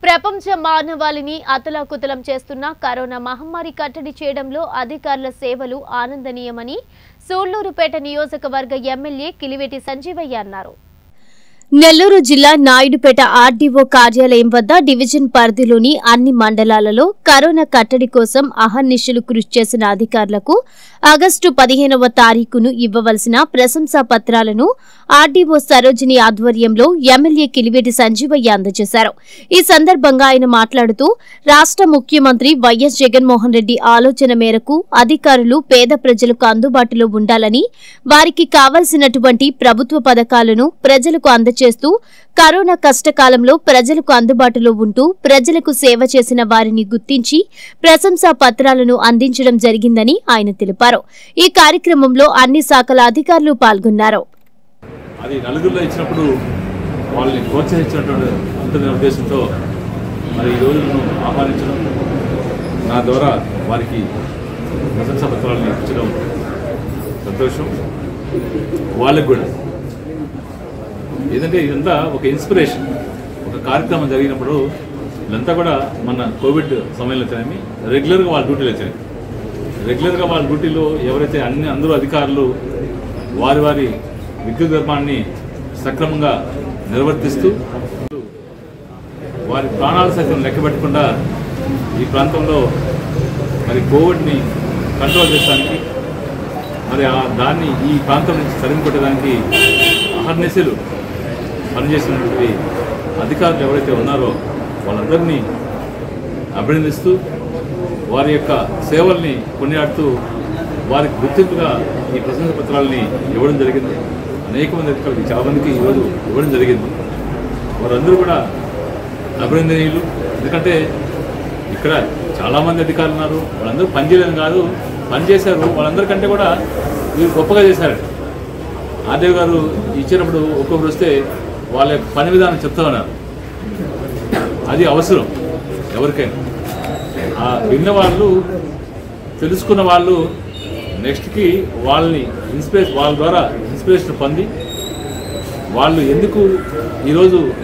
ప్రపంచ మానవాళిని అతలాకుతలం చేస్తున్న కరోనా మహమ్మారి కట్టడి చేయడంలో అధికారుల సేవలు ఆనందనీయమని సూళ్లూరుపేట నియోజకవర్గ ఎమ్మెల్యే కిలివేటి సంజీవయ్య అన్నారు నెల్లూరు జిల్లా నాయుడుపేట ఆర్డీఓ కార్యాలయం వద్ద డివిజన్ పరిధిలోని అన్ని మండలాలలో కరోనా కట్టడి కోసం అహర్నిశలు కృషి చేసిన అధికారులకు ఆగస్టు పదిహేనవ తారీఖును ఇవ్వవలసిన ప్రశంసా పత్రాలను ఆర్డీఓ సరోజిని ఆధ్వర్యంలో ఎమ్మెల్యే కిలివేటి సంజీవయ్య అందజేశారు ఈ సందర్భంగా ఆయన మాట్లాడుతూ రాష్ట్ర ముఖ్యమంత్రి వైఎస్ జగన్మోహన్ రెడ్డి ఆలోచన మేరకు అధికారులు పేద ప్రజలకు అందుబాటులో ఉండాలని వారికి కావలసినటువంటి ప్రభుత్వ పథకాలను ప్రజలకు అందజేస్తూ కరోనా కష్టకాలంలో ప్రజలకు అందుబాటులో ఉంటూ ప్రజలకు సేవ చేసిన వారిని గుర్తించి ప్రశంసా పత్రాలను అందించడం జరిగిందని ఆయన తెలిపారు ఈ కార్యక్రమంలో అన్ని శాఖల అధికారులు పాల్గొన్నారు అది నలుగురిలో ఇచ్చినప్పుడు వాళ్ళని ప్రోత్సహించినటువంటి అంతమైన ఉద్దేశంతో మరి ఈ రోజు నన్ను ఆహ్వానించడం నా ద్వారా వారికి ప్రశంసా పత్రాలను ఇచ్చడం సంతోషం వాళ్ళకి కూడా ఏదంటే ఇదంతా ఒక ఇన్స్పిరేషన్ ఒక కార్యక్రమం జరిగినప్పుడు వీళ్ళంతా కూడా మన కోవిడ్ సమయంలో వచ్చాయని రెగ్యులర్గా వాళ్ళ డ్యూటీలు వచ్చాయి రెగ్యులర్గా వాళ్ళ డ్యూటీలో ఎవరైతే అన్ని అందరూ అధికారులు వారి వారి విద్యుత్ ధర్మాన్ని సక్రమంగా నిర్వర్తిస్తూ వారి ప్రాణాలు సైతం లెక్క పెట్టకుండా ఈ ప్రాంతంలో మరి కోవిడ్ని కంట్రోల్ చేయడానికి మరి ఆ దాన్ని ఈ ప్రాంతం నుంచి తరిమి కొట్టడానికి అహర్నిశలు పనిచేసినటువంటి అధికారులు ఎవరైతే ఉన్నారో వాళ్ళందరినీ అభినందిస్తూ వారి యొక్క సేవల్ని కొనియాడుతూ వారికి గుర్తింపుగా ఈ ప్రశంస పత్రాలని ఇవ్వడం జరిగింది అనేక మంది అధికారులు చాలా మందికి ఈరోజు ఇవ్వడం జరిగింది వారందరూ కూడా అభినందనీయులు ఎందుకంటే ఇక్కడ చాలామంది అధికారులు ఉన్నారు వాళ్ళందరూ పని చేయలేదు కాదు పని చేశారు వాళ్ళందరికంటే కూడా వీరు గొప్పగా చేశారు ఆర్దేవ్ గారు ఇచ్చినప్పుడు ఒక్కొక్కరు వస్తే వాళ్ళ యొక్క పని విధానం చెప్తా ఉన్నారు అది అవసరం ఎవరికైనా ఆ విన్న వాళ్ళు తెలుసుకున్న వాళ్ళు నెక్స్ట్కి వాళ్ళని ఇన్స్పిరేషన్ వాళ్ళ ద్వారా ఇన్స్పిరేషన్ పొంది వాళ్ళు ఎందుకు ఈరోజు